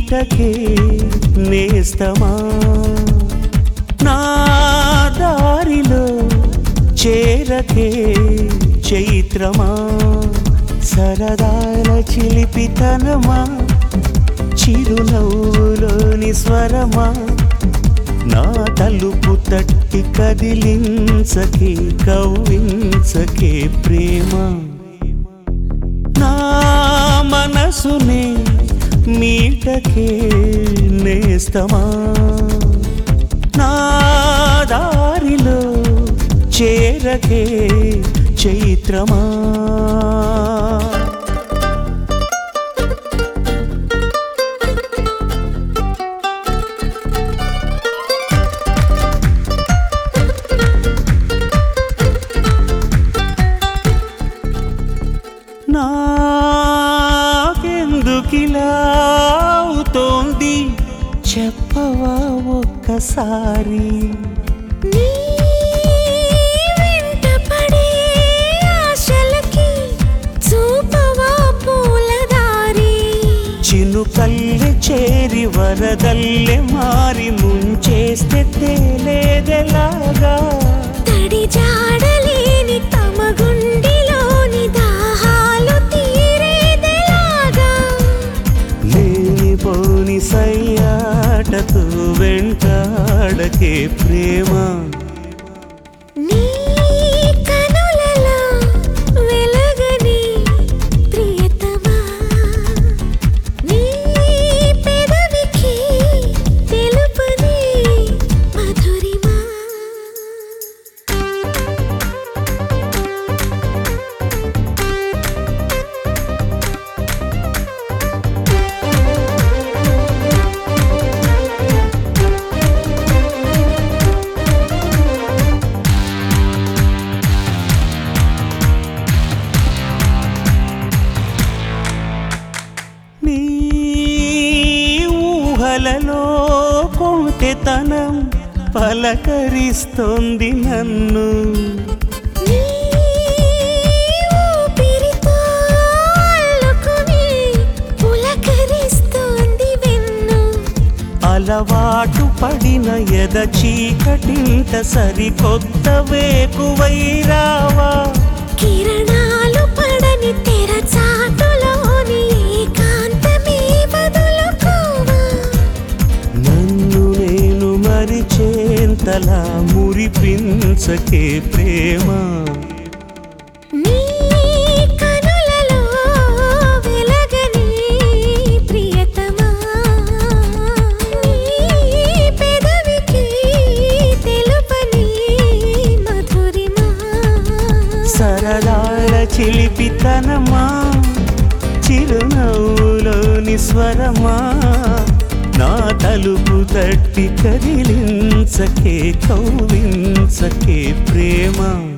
మీటకే నేస్తమా నా దారిలో చేరకే చైత్రమా సరదాల చిలిపితనమా చిరునవ్వులోని స్వరమా నా తలుపు తట్టి కదిలించకే కవ్వించకే ప్రేమ నా మనసునే మీటకే నేస్తమా నా దారిలో చేరకే చైత్రమా నాకెందుకిలా అవుతోంది చెప్పవా ఒక్కసారి నీ వెంటపడే ఆశలకి చూపవా పూలదారి చినుకల్లె చేరి వరదల్లె మారి ముంచేస్తే తేలేదెలాగా తడి జాడలేని తమ గుండెలోని దాహాలు తీరేదెలాగా లేనిపోని సయ్యాటతో వెంటాడకే ప్రేమ నీ కనులలో వెలగని ప్రియతమా నీ పెదవికి తెలుపని మధురిమా నీ ఊహలలో కొంటెతనం పలకరిస్తోంది నన్ను నీ ఊపిరితో అల్లుకుని పులకరిస్తోంది వెన్ను అలవాటు పడిన ఎద చీకటింట సరికొత్త వేకువైరావా కిరణాలు పడని తెర చాటులోని ఏకాంతమే వదులుకోవా నన్ను నేను మరిచేంతలా మురిపించకే ప్రేమ నీ కనులలో వెలగని ప్రియతమా నీ పెదవికి తెలుపని మధురిమా సరదాల చిలిపితనమా చిరునవ్వులోని స్వరమా నా తలుపు తట్టి కదిలించకే కౌవించకే ప్రేమ